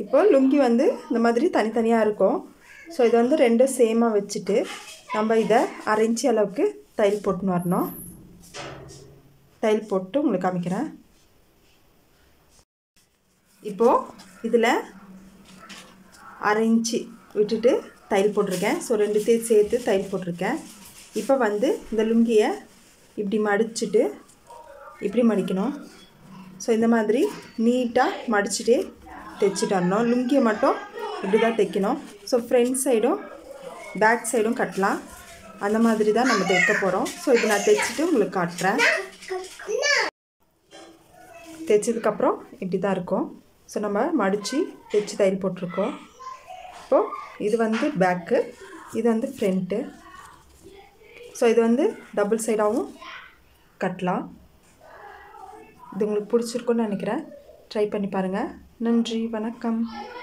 இப்போ லுங்கி வந்து இந்த மாதிரி தனித்தனியாக இருக்கும் ஸோ இது வந்து ரெண்டும் சேமாக வச்சுட்டு நம்ம இதை அரை இன்ச்சு அளவுக்கு தையல் போட்டுன்னு வரணும் தையல் போட்டு உங்களுக்கு காமிக்கிறேன் இப்போது இதில் அரை இன்ச்சு விட்டுட்டு தையல் போட்டிருக்கேன் ஸோ ரெண்டுத்தையும் சேர்த்து தையல் போட்டிருக்கேன் இப்போ வந்து இந்த லுங்கியை இப்படி மடிச்சுட்டு இப்படி மடிக்கணும் ஸோ இந்த மாதிரி நீட்டாக மடிச்சுட்டே தைச்சிட்டு வரணும் லுங்கியை மட்டும் இப்படி தான் தைக்கணும் ஸோ ஃப்ரண்ட் சைடும் பேக் சைடும் கட்டலாம் அந்த மாதிரி தான் நம்ம தைக்க போகிறோம் ஸோ இது நான் தைச்சிட்டு உங்களுக்கு காட்டுறேன் தைச்சதுக்கப்புறம் இப்படி தான் இருக்கும் ஸோ நம்ம மடித்து தைச்சி தையல் போட்டிருக்கோம் இப்போது இது வந்து பேக்கு இது வந்து ஃப்ரண்ட்டு ஸோ இது வந்து டபுள் சைடாகவும் கட்டலாம் இது உங்களுக்கு பிடிச்சிருக்குன்னு நினைக்கிறேன் ட்ரை பண்ணி பாருங்கள் நன்றி வணக்கம்